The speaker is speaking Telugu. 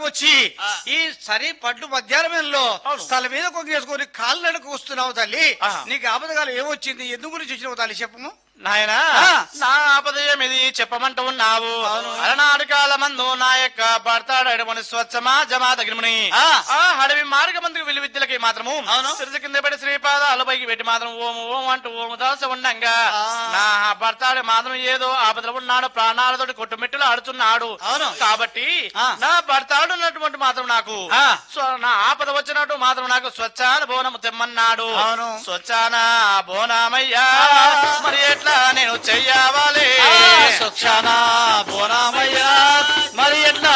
వచ్చి ఆ. ఈ సరి పడ్డు మధ్యాహ్నంలో అవును. తల మీద కొంగేసుకొని కాళ్ళు నడుకు వస్తున్నావు తల్లి ఆహా. నీకు ఆపదగాలు ఏమొచ్చింది ఎందుకు గురించి వచ్చినావు తల్లి చెప్పము నాయనా ఆ. నా ఆపదయం ఇది చెప్పమంటూ ఉన్నావు అవును. అలనాడు కాలమందు నా యొక్క భర్తాడమని స్వచ్ఛమా జమా తగినమని ఆ. ఆ అడవి మార్గమందుకు వెళ్లి విద్యలకి మాత్రము అవును. సిరిసి కింద పెట్టి శ్రీపాదాలు పైకి పెట్టి మాత్రం ఓము ఓం అంటూ ఓము దాస ఉండంగా ఆ. నా భర్తాడు మాత్రం ఏదో ఆపదలో ఉన్నాడు ప్రాణాలతోటి కొట్టుమెట్టులు ఆడుతున్నాడు అవును. కాబట్టి ఆ. నా భర్తాడు ఉన్నటువంటి మాత్రం నాకు ఆ. స్వ- నా ఆపద వచ్చినట్టు మాత్రం నాకు స్వచ్ఛాన బోనము తెమ్మన్నాడు అవును. స్వచ్ఛాన బోనామయ్యా మరి ఎట్లా నేను చెయ్యవాలి సుక్షానా బోనామయ్యా మరి ఎట్లా